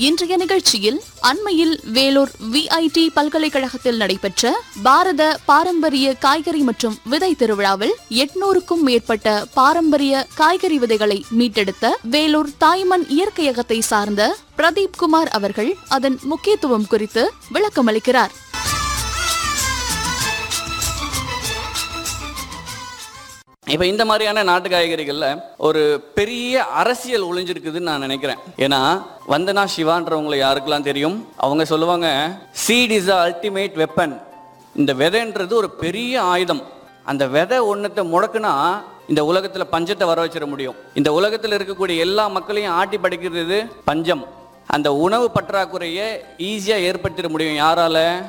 இன்றைய நிகழ்ச்சியில் அண்மையில் வேலூர் விஐடி பல்கலைக்கழகத்தில் நடைபெற்ற பாரத பாரம்பரிய காய்கறி மற்றும் விதை திருவிழாவில் எட்நூறுக்கும் மேற்பட்ட பாரம்பரிய காய்கறி விதைகளை மீட்டெடுத்த வேலூர் தாய்மண் இயற்கையகத்தை சார்ந்த பிரதீப் குமார் அவர்கள் அதன் முக்கியத்துவம் குறித்து விளக்கமளிக்கிறார் இப்போ இந்த மாதிரியான நாட்டு காய்கறிகளில் ஒரு பெரிய அரசியல் ஒளிஞ்சிருக்குதுன்னு நான் நினைக்கிறேன் ஏன்னா வந்தனா சிவான்றவங்களை யாருக்கெல்லாம் தெரியும் அவங்க சொல்லுவாங்க seed is a ultimate weapon இந்த விதைன்றது ஒரு பெரிய ஆயுதம் அந்த விதை ஒன்றத்தை முடக்குனா இந்த உலகத்தில் பஞ்சத்தை வர வச்சிட முடியும் இந்த உலகத்தில் இருக்கக்கூடிய எல்லா மக்களையும் ஆட்டி படைக்கிறது பஞ்சம் அந்த உணவு பற்றாக்குறையை ஈஸியாக ஏற்படுத்திட முடியும் யாரால